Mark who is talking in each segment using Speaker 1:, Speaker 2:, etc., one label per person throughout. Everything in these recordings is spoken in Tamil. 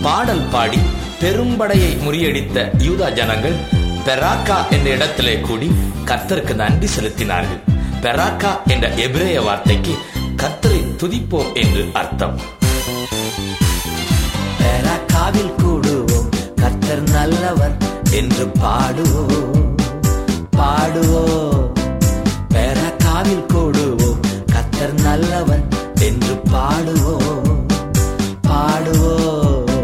Speaker 1: பாடல் பாடி பெரும்படையை முறியடித்த யூதா ஜனங்கள் பெராக்கா என்ற இடத்திலே கூடி கர்த்தருக்கு நன்றி செலுத்தினார்கள் பெராக்கா என்ற எபிரேய வார்த்தைக்கு கர்த்தரை துதிப்போம் என்று அர்த்தம் பெராக்காவில் கூடுவோம் கர்த்தர் நல்லவர் என்று பாடுவோம் பாடுவோம் பெராக்காவில் கூடுவோம் கர்த்தர் நல்லவர் என்று பாடுவோம் பாடுவோம்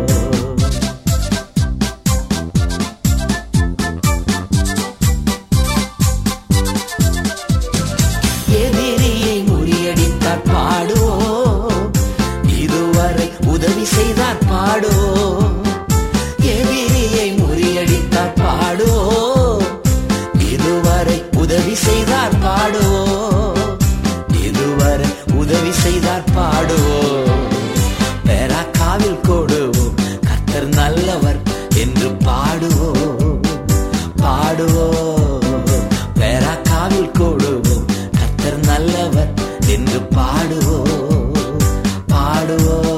Speaker 1: எதிரியை முறியடித்தார் பாடுவோம் இதுவரை உதவி செய்தார் பாடுவோம் எதிரியை முறியடித்தார் பாடுவோம் இதுவரை உதவி செய்தார் பாடுவோம் இதுவரை உதவி செய்தார் பாடுவோம் பெராக்காவில் கொடுவோம் கர்த்தர் நல்லவர் என்று பாடுவோம் பாடுவோம் பெராக்காவில் கொடுவோம் கர்த்தர் நல்லவர் என்று பாடுவோம் பாடுவோம்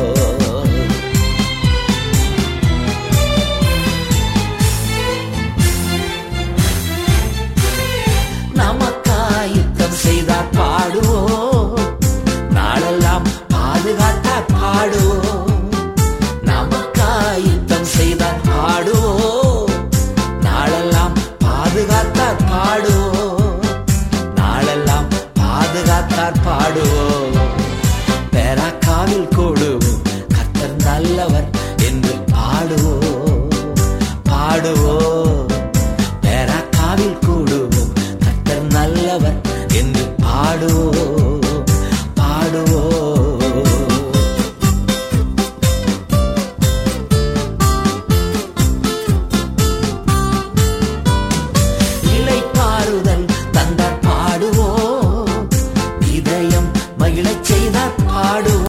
Speaker 1: நமக்காய் யுத்தம் செய்தார் பாடுவோம் நாளெல்லாம் பாதுகாத்தார் பாடுவோம் நமக்காய் யுத்தம் செய்தார் பாடுவோம் நாளெல்லாம் பாதுகாத்தார் பாடுவோம் நாளெல்லாம் பாதுகாத்தார் பாடுவோம் பெராக்காவில் கூடுவோம் கர்த்தர் நல்லவர் என்று பாடுவோம் பாடுவோம் பெராக்காவில் கூடுவோம் கர்த்தர் நல்லவர் என்று பாடுவோம் பாடுவோம் இலைப்பாறுதல் தந்தார் பாடுவோம் இதயம் மகிழச் செய்தார் பாடுவோம்